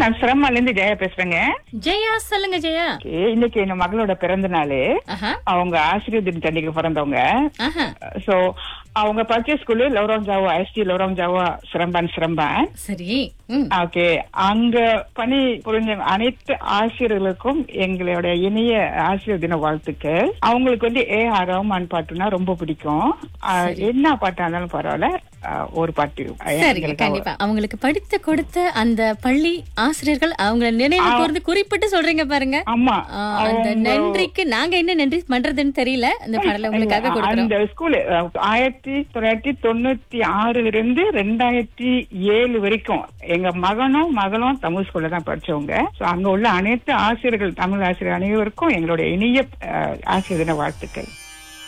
நான் சிரமால இருந்து ஜெயா பேசுறேங்க ஜெயா சொல்லுங்க ஜெயா Okay, இன்னைக்கு என் மகளோட பிறந்த நாள் ஆஹா அவங்க ஆசிரியர் தினத்தன்னைக்கு பிறந்தவங்க ஆஹா சோ அவங்க படிச்ச ஸ்கூலு லௌரம் ஜாவா எஸ்டி லௌரம் ஜாவா சிரம்பான் சிரம்பான் சரி ம் ஓகே அங்க பணி புரிஞ்ச அனைத்து ஆசிரியர்களுக்கும் எங்களுடைய இனிய ஆசிரியர் தின வாழ்த்துக்கள் அவங்களுக்கு வந்து ஏ ஆர் ரஹ்மான் பாட்டுனா ரொம்ப பிடிக்கும் ஆஹ், என்ன பாட்டா இருந்தாலும் பரவாயில்ல ஆஹ், ஒரு பாட்டு சரிங்க எங்களுக்கு கண்டிப்பா அவங்களுக்கு படித்து கொடுத்த அந்த பள்ளி ஆசிரியர்கள் அவங்க நினைவு கூர்ந்து குறிப்பிட்டு சொல்றீங்க பாருங்க ஆமா ஆ, அந்த அவங்க- நன்றிக்கு நாங்க என்ன நன்றி பண்றதுன்னு தெரியல இந்த பாடலை உங்களுக்காக கொடுக்குறோம் அந்த ஸ்கூல் ஆயிரத்தி தொள்ளாயிரத்தி தொண்ணூத்தி ஆறுல இருந்து ரெண்டாயிரத்தி ஏழு வரைக்கும் எங்க மகனும் மகளும் தமிழ் ஸ்கூல்ல தான் படிச்சவங்க சோ அங்க உள்ள அனைத்து ஆசிரியர்கள் தமிழ் ஆசிரியர் அனைவருக்கும் எங்களுடைய இனிய அஹ், ஆசிரியர் தின வாழ்த்துக்கள்